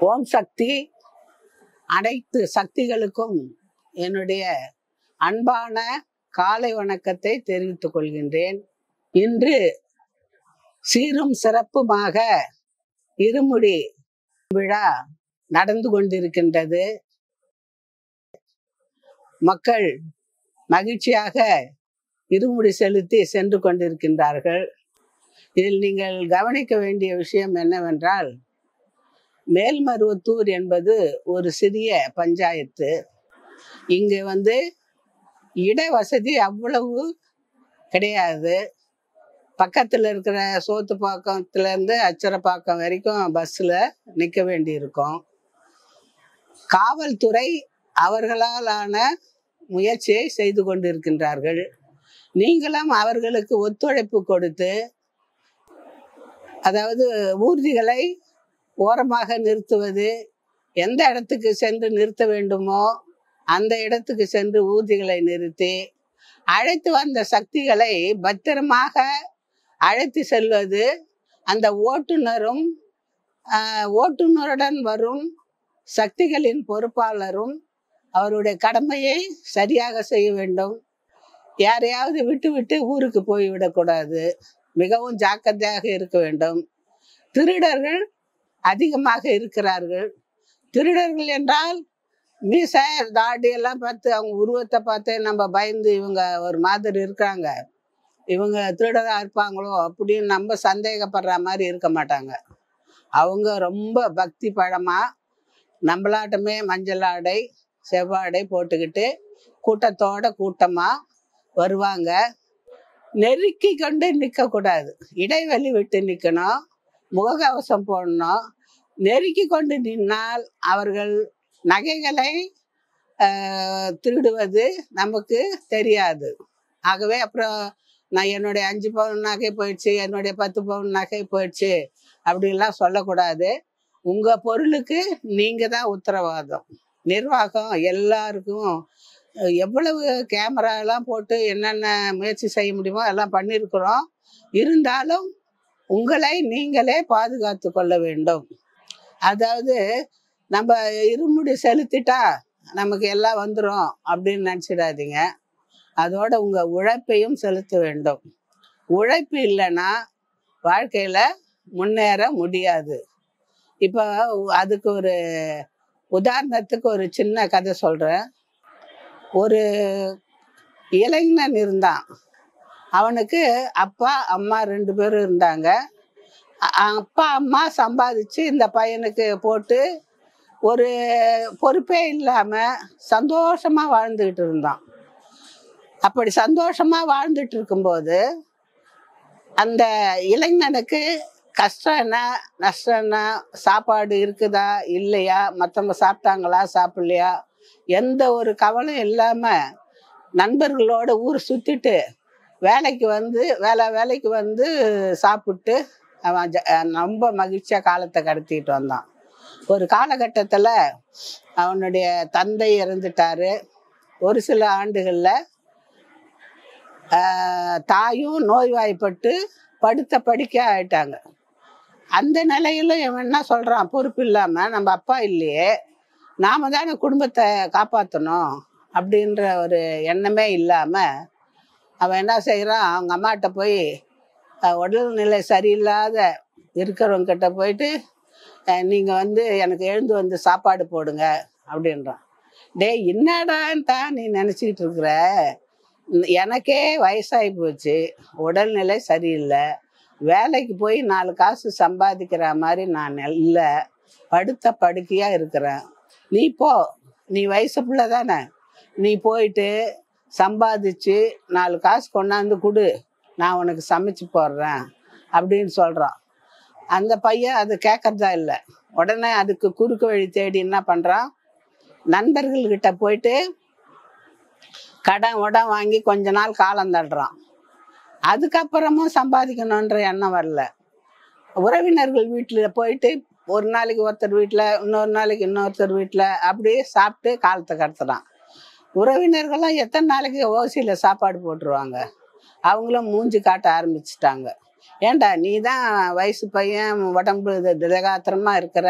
ஓம் சக்தி அனைத்து சக்திகளுக்கும் என்னுடைய அன்பான காலை வணக்கத்தை தெரிவித்துக் கொள்கின்றேன் இன்று சீரும் சிறப்புமாக இருமுடி விழா நடந்து கொண்டிருக்கின்றது மக்கள் மகிழ்ச்சியாக இருமுடி செலுத்தி சென்று கொண்டிருக்கின்றார்கள் இதில் நீங்கள் கவனிக்க வேண்டிய விஷயம் என்னவென்றால் மேல்மருவத்தூர் என்பது ஒரு சிறிய பஞ்சாயத்து இங்கு வந்து இட வசதி அவ்வளவு கிடையாது பக்கத்தில் இருக்கிற சோத்துப்பாக்கத்துல இருந்து அச்சரப்பாக்கம் வரைக்கும் பஸ்ஸில் நிற்க வேண்டியிருக்கும் காவல்துறை அவர்களாலான முயற்சியை செய்து கொண்டிருக்கின்றார்கள் நீங்களும் அவர்களுக்கு ஒத்துழைப்பு கொடுத்து அதாவது ஊர்திகளை ஓரமாக நிறுத்துவது எந்த இடத்துக்கு சென்று நிறுத்த வேண்டுமோ அந்த இடத்துக்கு சென்று ஊர்திகளை நிறுத்தி அழைத்து வந்த சக்திகளை பத்திரமாக அழைத்து செல்வது அந்த ஓட்டுநரும் ஆஹ், ஓட்டுநருடன் வரும் சக்திகளின் பொறுப்பாளரும் அவருடைய கடமையை சரியாக செய்ய வேண்டும் யாரையாவது விட்டு விட்டு ஊருக்கு போய்விடக்கூடாது மிகவும் ஜாக்கிரதையாக இருக்க வேண்டும் திருடர்கள் அதிகமாக இருக்கிறார்கள் திருடர்கள் என்றால் மீசை தாடி எல்லாம் பார்த்து அவங்க உருவத்தை பார்த்து நம்ம பயந்து இவங்க ஒரு மாதிரி இருக்காங்க இவங்க திருடராக இருப்பாங்களோ அப்படின்னு நம்ம சந்தேகப்படுற மாதிரி இருக்க மாட்டாங்க அவங்க ரொம்ப பக்தி பழமா நம்மளாட்டமே மஞ்சள் ஆடை செவ்வாடை போட்டுக்கிட்டு கூட்டத்தோட கூட்டமா வருவாங்க நெருக்கி கொண்டு நிற்கக்கூடாது இடைவெளி விட்டு நிற்கணும் முகக்கவசம் போடணும் நெருக்கி கொண்டு நின்னால் அவர்கள் நகைகளை ஆஹ், திருடுவது நமக்கு தெரியாது ஆகவே அப்புறம் நான் என்னுடைய அஞ்சு பவுன் நகை போயிடுச்சு என்னுடைய பத்து பவுன் நகை போயிடுச்சு அப்படிலாம் சொல்லக்கூடாது உங்க பொருளுக்கு நீங்க தான் உத்தரவாதம் நிர்வாகம் எல்லாருக்கும் அஹ், எவ்வளவு கேமரா எல்லாம் போட்டு என்னென்ன முயற்சி செய்ய முடியுமோ எல்லாம் பண்ணியிருக்கிறோம் இருந்தாலும் உங்களை நீங்களே பாதுகாத்து கொள்ள வேண்டும் அதாவது நம்ம இருமுடி செலுத்திட்டா நமக்கு எல்லாம் வந்துடும் அப்படின்னு நினச்சிடாதீங்க அதோட உங்க உழைப்பையும் செலுத்த வேண்டும் உழைப்பு இல்லைன்னா வாழ்க்கையில முன்னேற முடியாது இப்போ அதுக்கு ஒரு உதாரணத்துக்கு ஒரு சின்ன கதை சொல்றேன் ஒரு இளைஞன் இருந்தான் அவனுக்கு அப்பா அம்மா ரெண்டு பேரும் இருந்தாங்க அ- அப்பா அம்மா சம்பாதிச்சு இந்த பையனுக்கு போட்டு ஒரு பொறுப்பே இல்லாம சந்தோஷமா வாழ்ந்துகிட்டு இருந்தான் அப்படி சந்தோஷமா வாழ்ந்துட்டு இருக்கும்போது அந்த இளைஞனுக்கு கஷ்டம் என்ன நஷ்டம் என்ன சாப்பாடு இருக்குதா இல்லையா மற்றவங்க சாப்பிட்டாங்களா சாப்பிடலையா எந்த ஒரு கவலையும் இல்லாம நண்பர்களோட ஊர் சுத்திட்டு வேலைக்கு வந்து வேலை வேலைக்கு வந்து சாப்பிட்டு அவன் ஜ- அஹ் ரொம்ப மகிழ்ச்சியா காலத்தை கடத்திட்டு வந்தான் ஒரு காலகட்டத்தில் அவனுடைய தந்தை இறந்துட்டாரு ஒரு சில ஆண்டுகளில் தாயும் நோய்வாய்ப்பட்டு படுத்த படிக்க ஆயிட்டாங்க அந்த நிலையில இவன் என்ன சொல்றான் பொறுப்பு இல்லாம நம்ம அப்பா இல்லையே நாம தானே குடும்பத்தை காப்பாற்றணும் அப்படின்ற ஒரு எண்ணமே இல்லாம அவன் என்ன செய்றான் அவங்க அம்மாட்ட போய் அஹ், உடல்நிலை சரியில்லாத இருக்கிறவங்க கிட்ட போயிட்டு அஹ், நீங்க வந்து எனக்கு எழுந்து வந்து சாப்பாடு போடுங்க அப்படின்றான் டேய் என்னடான்னு தான் நீ நினச்சிக்கிட்டு இருக்கிற எனக்கே வயசாகி போச்சு உடல்நிலை சரியில்லை வேலைக்கு போய் நாலு காசு சம்பாதிக்கிற மாதிரி நான் இல்லை படுத்த படுக்கையா இருக்கிறேன் நீ போ நீ வயசு பிள்ளை தானே நீ போயிட்டு சம்பாதிச்சு நாலு காசு கொண்டாந்து கொடு நான் உனக்கு சமைச்சு போடுறேன் அப்படின்னு சொல்கிறான் அந்த பையன் அது கேட்கறதா இல்லை உடனே அதுக்கு குறுக்கு வழி தேடி என்ன பண்ணுறான் நண்பர்கள்கிட்ட போயிட்டு கடன் உடன் வாங்கி கொஞ்ச நாள் காலம் தள்ளுறான் அதுக்கப்புறமும் சம்பாதிக்கணுன்ற எண்ணம் வரல உறவினர்கள் வீட்டில் போயிட்டு ஒரு நாளைக்கு ஒருத்தர் வீட்டில் இன்னொரு நாளைக்கு இன்னொருத்தர் வீட்டில் அப்படியே சாப்பிட்டு காலத்தை கடத்துறான் உறவினர்களும் எத்தனை நாளைக்கு ஓசியில் சாப்பாடு போட்டுருவாங்க அவங்களும் மூஞ்சி காட்ட ஆரம்பிச்சிட்டாங்க ஏன்டா நீ தான் வயசு பையன் உடம்பு இது திடகாத்திரமா இருக்கிற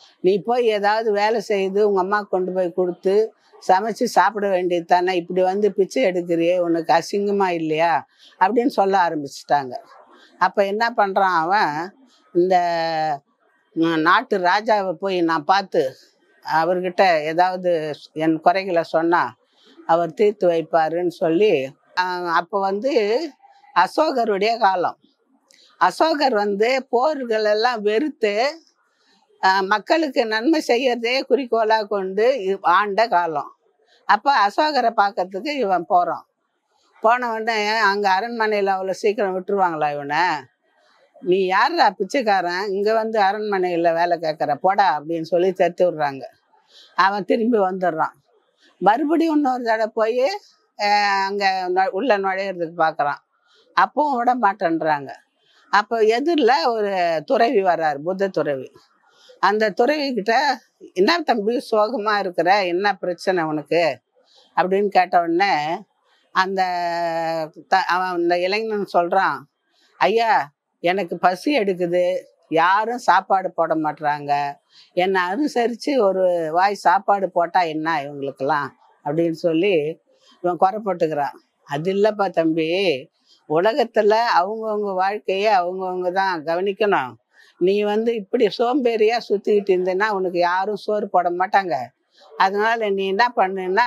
நீ போய் ஏதாவது வேலை செய்து உங்க அம்மா கொண்டு போய் கொடுத்து சமைச்சு சாப்பிட வேண்டியது தானே இப்படி வந்து பிச்சை எடுக்கிறியே உனக்கு அசிங்கமா இல்லையா அப்படின்னு சொல்ல ஆரம்பிச்சிட்டாங்க அப்ப என்ன பண்றான் அவன் இந்த ம், நாட்டு ராஜாவை போய் நான் பார்த்து அவர்கிட்ட ஏதாவது என் குறைகளை சொன்னா அவர் தீர்த்து வைப்பாருன்னு சொல்லி ஆஹ், அப்போ வந்து அசோகருடைய காலம் அசோகர் வந்து போர்கள் எல்லாம் வெறுத்து ஆஹ், மக்களுக்கு நன்மை செய்யறதே குறிக்கோளா கொண்டு இ- ஆண்ட காலம் அப்ப அசோகரை பார்க்கறதுக்கு இவன் போறான் போன உடனே அங்க அரண்மனையில அவ்வளவு சீக்கிரம் விட்டுருவாங்களா இவனை நீ யாருடா பிச்சைக்காரன் இங்க வந்து அரண்மனையில வேலை கேட்கற போடா அப்படின்னு சொல்லி தட்டி விடுறாங்க அவன் திரும்பி வந்துடுறான் மறுபடியும் இன்னொரு தடவை போய் அங்க நு- உள்ள நுழையிறதுக்கு பார்க்கறான் அப்பவும் விட மாட்டேன்றாங்க அப்போ எதிரில் ஒரு துறவி வர்றாரு புத்த துறவி அந்த துறவி கிட்ட என்ன தம்பி சோகமா இருக்கிற என்ன பிரச்சனை உனக்கு அப்படின்னு கேட்ட உடனே அந்த த- அவன் அந்த இளைஞன் சொல்றான் ஐயா எனக்கு பசி எடுக்குது யாரும் சாப்பாடு போட மாட்றாங்க என்னை அனுசரித்து ஒரு வாய் சாப்பாடு போட்டால் என்ன இவங்களுக்கெல்லாம் அப்படின்னு சொல்லி இவன் குறைப்பட்டுக்கிறான் அது இல்லைப்பா தம்பி உலகத்தில் அவங்கவுங்க வாழ்க்கையை அவங்கவுங்க தான் கவனிக்கணும் நீ வந்து இப்படி சோம்பேறியா சுற்றிக்கிட்டு இருந்தேன்னா உனக்கு யாரும் சோறு போட மாட்டாங்க அதனால நீ என்ன பண்ணுன்னா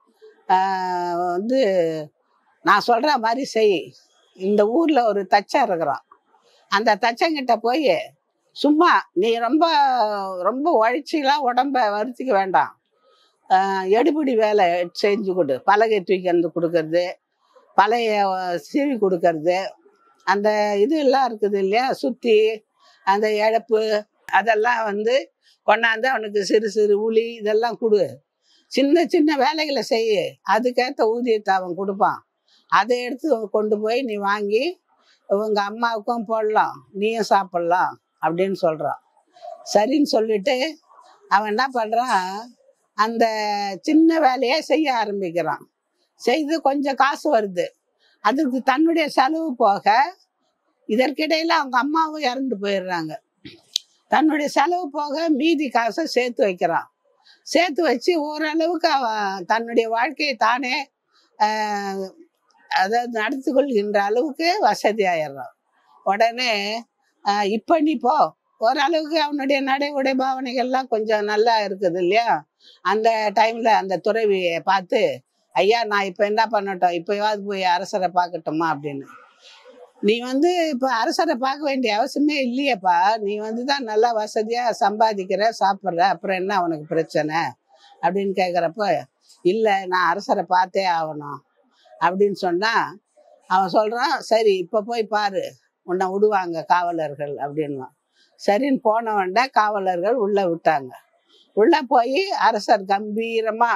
ஆஹ் வந்து நான் சொல்கிற மாதிரி செய் இந்த ஊரில் ஒரு தச்சன் இருக்கிறான் அந்த தச்சங்கிட்ட போய் சும்மா நீ ரொம்ப ரொம்ப உழைச்சிலாம் உடம்ப வருத்திக்க வேண்டாம் ஆஹ் எடுபிடி வேலை செஞ்சு கொடு பலகை தூக்கி வந்து கொடுக்கறது பழைய அஹ், சீவி கொடுக்கறது அந்த இது எல்லாம் இருக்குது இல்லையா சுத்தி அந்த இழப்பு அதெல்லாம் வந்து கொண்டாந்து அவனுக்கு சிறு சிறு உளி இதெல்லாம் கொடு சின்ன சின்ன வேலைகளை செய்ய அதுக்கேற்ற ஊதியத்தை அவன் கொடுப்பான் அதை எடுத்து கொண்டு போய் நீ வாங்கி உங்க அம்மாவுக்கும் போடலாம் நீயும் சாப்பிடலாம் அப்படின்னு சொல்றான் சரின்னு சொல்லிட்டு அவன் என்ன பண்றான் அந்த சின்ன வேலையை செய்ய ஆரம்பிக்கிறான் செய்து கொஞ்சம் காசு வருது அதுக்கு தன்னுடைய செலவு போக இதற்கிடையில அவங்க அம்மாவும் இறந்து போயிடுறாங்க தன்னுடைய செலவு போக மீதி காசை சேர்த்து வைக்கிறான் சேர்த்து வச்சு ஓரளவுக்கு அவன் தன்னுடைய வாழ்க்கையை தானே ஆஹ், அதாவது நடத்தி கொள்கின்ற அளவுக்கு வசதி ஆயிடுறான் உடனே ஆஹ், இப்ப நீ போ ஓரளவுக்கு அவனுடைய நடை உடை பாவனைகள்லாம் கொஞ்சம் நல்லா இருக்குது இல்லையா அந்த டைம்ல அந்த துறவியை பார்த்து ஐயா நான் இப்ப என்ன பண்ணட்டும் இப்பயாவது போய் அரசரை பார்க்கட்டுமா அப்படின்னு நீ வந்து இப்ப அரசரை பார்க்க வேண்டிய அவசியமே இல்லையேப்பா நீ வந்து தான் நல்லா வசதியா சம்பாதிக்கிற சாப்பிட்ற அப்புறம் என்ன உனக்கு பிரச்சனை அப்படின்னு கேட்குறப்ப இல்லை நான் அரசரை பார்த்தே ஆகணும் அப்படின்னு சொன்னா அவன் சொல்றான் சரி இப்ப போய் பாரு உன்னை விடுவாங்க காவலர்கள் அப்படின்வான் சரின்னு போனவன்ட காவலர்கள் உள்ள விட்டாங்க உள்ள போய் அரசர் கம்பீரமா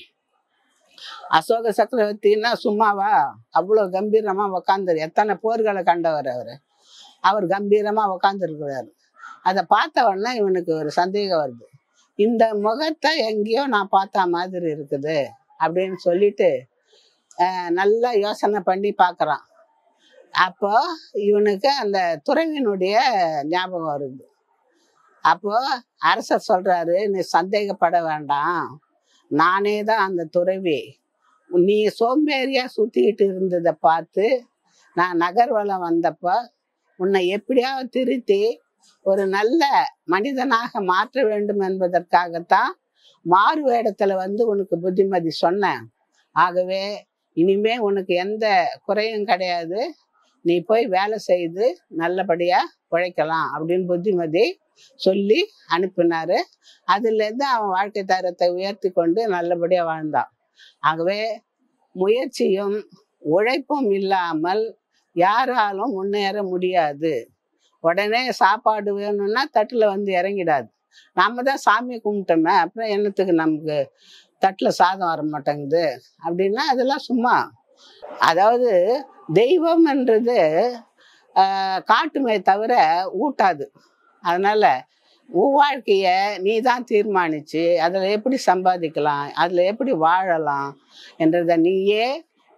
அசோக சக்கரவர்த்தின்னா சும்மாவா அவ்வளோ கம்பீரமா உக்காந்துரு எத்தனை போர்களை கண்டவர் அவர் அவர் கம்பீரமா உக்காந்துருக்கிறாரு அதை பார்த்த உடனே இவனுக்கு ஒரு சந்தேகம் வருது இந்த முகத்தை எங்கேயோ நான் பார்த்த மாதிரி இருக்குது அப்படின்னு சொல்லிட்டு அஹ், நல்லா யோசனை பண்ணி பார்க்கறான் அப்போ இவனுக்கு அந்த துறவினுடைய ஞாபகம் வருது அப்போ அரசர் சொல்றாரு நீ சந்தேகப்பட வேண்டாம் நானே தான் அந்த துறவி நீ சோம்பேறியா சுத்திக்கிட்டு இருந்ததை பார்த்து நான் நகர்வலம் வந்தப்ப உன்னை எப்படியாவது திருத்தி ஒரு நல்ல மனிதனாக மாற்ற வேண்டும் என்பதற்காகத்தான் மாறு வேடத்துல வந்து உனக்கு புத்திமதி சொன்னேன் ஆகவே இனிமே உனக்கு எந்த குறையும் கிடையாது நீ போய் வேலை செய்து நல்லபடியா உழைக்கலாம் அப்படின்னு புத்திமதி சொல்லி அனுப்பினாரு அதுல இருந்து அவன் வாழ்க்கை தரத்தை உயர்த்தி கொண்டு நல்லபடியா வாழ்ந்தான் ஆகவே முயற்சியும் உழைப்பும் இல்லாமல் யாராலும் முன்னேற முடியாது உடனே சாப்பாடு வேணும்னா தட்டுல வந்து இறங்கிடாது நாம தான் சாமி கும்பிட்டோமே அப்புறம் என்னத்துக்கு நமக்கு தட்டுல சாதம் வர மாட்டேங்குது அப்படின்னா அதெல்லாம் சும்மா அதாவது தெய்வம்ன்றது ஆஹ், காட்டுமே தவிர ஊட்டாது அதனால உன் வாழ்க்கைய நீ தான் தீர்மானிச்சு அதில் எப்படி சம்பாதிக்கலாம் அதில் எப்படி வாழலாம் என்றதை நீயே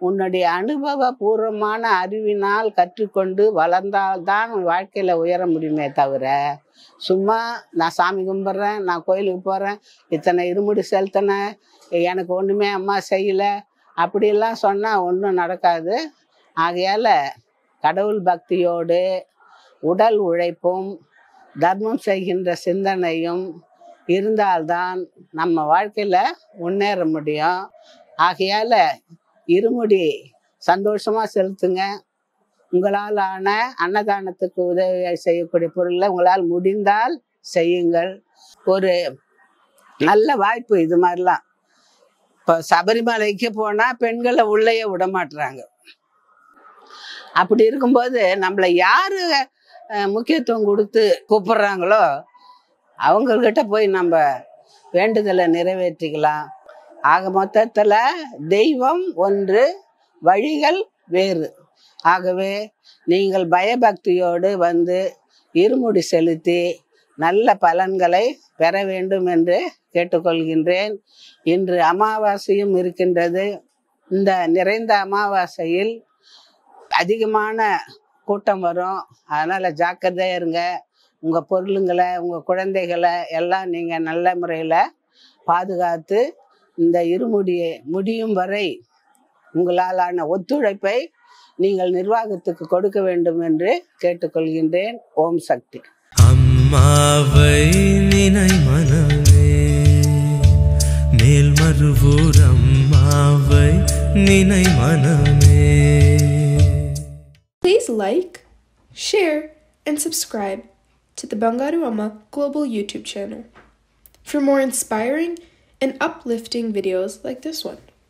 உன்னுடைய அனுபவபூர்வமான அறிவினால் கற்றுக்கொண்டு வளர்ந்தால்தான் உன் வாழ்க்கையில் உயர முடியுமே தவிர சும்மா நான் சாமி கும்பிட்றேன் நான் கோயிலுக்கு போகிறேன் இத்தனை இருமுடி செலுத்தினேன் எனக்கு ஒன்றுமே அம்மா செய்யலை அப்படிலாம் சொன்னால் ஒன்றும் நடக்காது ஆகையால் கடவுள் பக்தியோடு உடல் உழைப்பும் தர்மம் செய்கின்ற சிந்தனையும் இருந்தால்தான் நம்ம வாழ்க்கையில் முன்னேற முடியும் ஆகையால் இருமுடி சந்தோஷமாக செலுத்துங்க உங்களால் ஆன அன்னதானத்துக்கு உதவி செய்யக்கூடிய பொருளை உங்களால் முடிந்தால் செய்யுங்கள் ஒரு நல்ல வாய்ப்பு இது மாதிரிலாம் இப்போ சபரிமலைக்கு போனால் பெண்களை உள்ளேயே விட மாட்டுறாங்க அப்படி இருக்கும்போது நம்மளை யாரு அஹ், முக்கியத்துவம் கொடுத்து கூப்பிடுறாங்களோ அவங்கக்கிட்ட போய் நம்ம வேண்டுதலை நிறைவேற்றிக்கலாம் ஆக மொத்தத்தில் தெய்வம் ஒன்று வழிகள் வேறு ஆகவே நீங்கள் பயபக்தியோடு வந்து இருமுடி செலுத்தி நல்ல பலன்களை பெற வேண்டும் என்று கேட்டுக்கொள்கின்றேன் இன்று அமாவாசையும் இருக்கின்றது இந்த நிறைந்த அமாவாசையில் அதிகமான கூட்டம் வரும் அதனால் ஜாக்கிரதையாக இருங்க உங்கள் பொருளுங்களை உங்கள் குழந்தைகளை எல்லாம் நீங்கள் நல்ல முறையில் பாதுகாத்து இந்த இருமுடியை முடியும் வரை உங்களாலான ஒத்துழைப்பை நீங்கள் நிர்வாகத்துக்கு கொடுக்க வேண்டும் என்று கேட்டுக்கொள்கின்றேன் ஓம் சக்தி அம்மாவை நினை மனமே மேல்மருவூர் அம்மாவை நினை மனமே Please like, share, and subscribe to the Bangaru Amma Global YouTube channel for more inspiring and uplifting videos like this one.